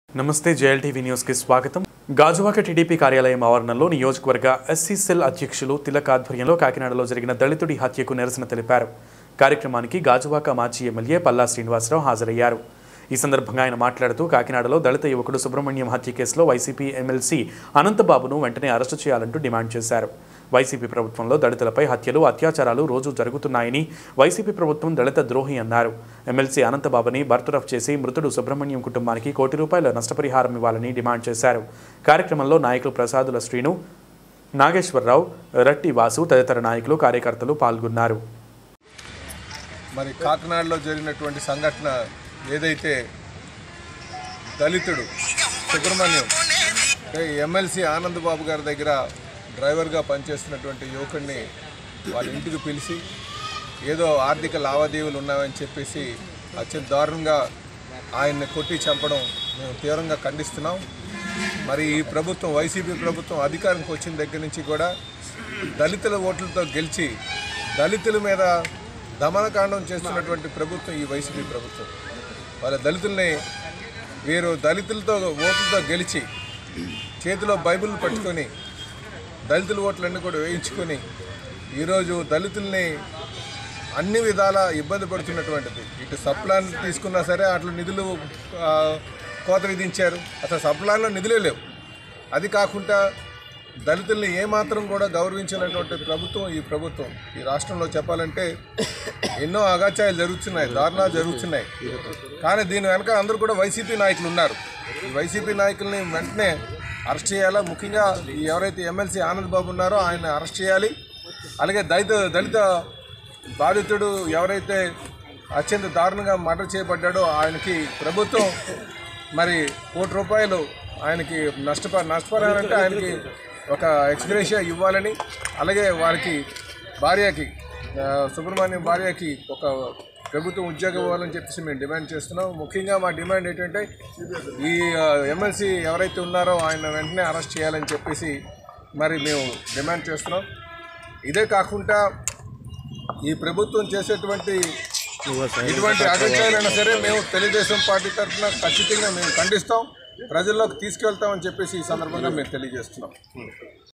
నమస్తే జేఎల్టీవీ న్యూస్కి స్వాగతం గాజువాక టీడీపీ కార్యాలయం ఆవరణలో నియోజకవర్గ ఎస్సీ సెల్ అధ్యక్షులు తిలక్ ఆధ్వర్యంలో కాకినాడలో జరిగిన దళితుడి హత్యకు నిరసన తెలిపారు కార్యక్రమానికి గాజువాక మాజీ ఎమ్మెల్యే పల్లా శ్రీనివాసరావు హాజరయ్యారు ఈ సందర్భంగా ఆయన మాట్లాడుతూ కాకినాడలో దళిత యువకుడు సుబ్రహ్మణ్యం హత్య కేసులో వైసీపీ ఎమ్మెల్సీ అనంతబాబును వెంటనే అరెస్టు చేయాలంటూ డిమాండ్ చేశారు వైసీపీ ప్రభుత్వంలో దళితులపై హత్యలు అత్యాచారాలు రోజు జరుగుతున్నాయని వైసీపీ ప్రభుత్వం దళిత ద్రోహి అన్నారు ఎమ్మెల్సీ అనంతబాబుని బర్తరఫ్ చేసి మృతుడు సుబ్రహ్మణ్యం కుటుంబానికి కోటి రూపాయల నష్టపరిహారం ఇవ్వాలని డిమాండ్ చేశారు కార్యక్రమంలో నాయకులు ప్రసాదుల శ్రీను నాగేశ్వరరావు రట్టి వాసు తదితర నాయకులు కార్యకర్తలు పాల్గొన్నారు మరి కాకినాడలో జరిగినటువంటి సంఘటన ఏదైతే దళితుడు సుబ్రహ్మణ్యం అంటే ఎమ్మెల్సీ ఆనంద్ బాబు గారి దగ్గర డ్రైవర్గా పనిచేస్తున్నటువంటి యువకుడిని వాళ్ళ ఇంటికి పిలిచి ఏదో ఆర్థిక లావాదేవీలు ఉన్నాయని చెప్పేసి అత్యంత దారుణంగా ఆయన్ని కొట్టి చంపడం మేము తీవ్రంగా ఖండిస్తున్నాం మరి ఈ ప్రభుత్వం వైసీపీ ప్రభుత్వం అధికారంకి వచ్చిన దగ్గర నుంచి కూడా దళితుల ఓట్లతో గెలిచి దళితుల మీద దమనకాండం చేస్తున్నటువంటి ప్రభుత్వం ఈ వైసీపీ ప్రభుత్వం వాళ్ళ దళితుల్ని వీరు దళితులతో ఓట్లతో గెలిచి చేతిలో బైబిల్ పట్టుకొని దళితుల ఓట్లన్నీ కూడా వేయించుకొని ఈరోజు దళితుల్ని అన్ని విధాల ఇబ్బంది పడుతున్నటువంటిది ఇటు సప్లాన్ తీసుకున్నా సరే అట్లా నిధులు ఆ, కోత విధించారు అసలు సప్లాన్లో నిధులే లేవు అది కాకుండా దళితుల్ని ఏమాత్రం కూడా గౌరవించినటువంటి ప్రభుత్వం ఈ ప్రభుత్వం ఈ రాష్ట్రంలో చెప్పాలంటే ఎన్నో అగాచాయాలు జరుగుతున్నాయి దారుణాలు జరుగుతున్నాయి కానీ దీని వెనక అందరూ కూడా వైసీపీ నాయకులు ఉన్నారు ఈ వైసీపీ నాయకుల్ని వెంటనే అరెస్ట్ చేయాలా ముఖ్యంగా ఈ ఎవరైతే ఎమ్మెల్సీ ఆనంద్ బాబు ఉన్నారో ఆయన అరెస్ట్ చేయాలి అలాగే దళిత దళిత బాధితుడు ఎవరైతే అత్యంత దారుణంగా మర్డర్ చేయబడ్డాడో ఆయనకి ప్రభుత్వం మరి కోటి రూపాయలు ఆయనకి నష్టప నష్టపరిహారం అంటే ఆయనకి ఒక ఎక్స్గ్రేషియా ఇవ్వాలని అలాగే వారికి భార్యకి ఆ, సుబ్రహ్మణ్యం భార్యకి ఒక ప్రభుత్వం ఉద్యోగం ఇవ్వాలని చెప్పేసి మేము డిమాండ్ చేస్తున్నాం ముఖ్యంగా మా డిమాండ్ ఏంటంటే ఈ ఎమ్మెల్సీ ఎవరైతే ఉన్నారో ఆయన వెంటనే అరెస్ట్ చేయాలని చెప్పేసి మరి మేము డిమాండ్ చేస్తున్నాం ఇదే కాకుండా ఈ ప్రభుత్వం చేసేటువంటి ఇటువంటి అగత్యాలైనా సరే మేము తెలుగుదేశం పార్టీ తరఫున ఖచ్చితంగా మేము ఖండిస్తాం ప్రజల్లోకి తీసుకెళ్తామని చెప్పేసి ఈ సందర్భంగా మేము తెలియజేస్తున్నాం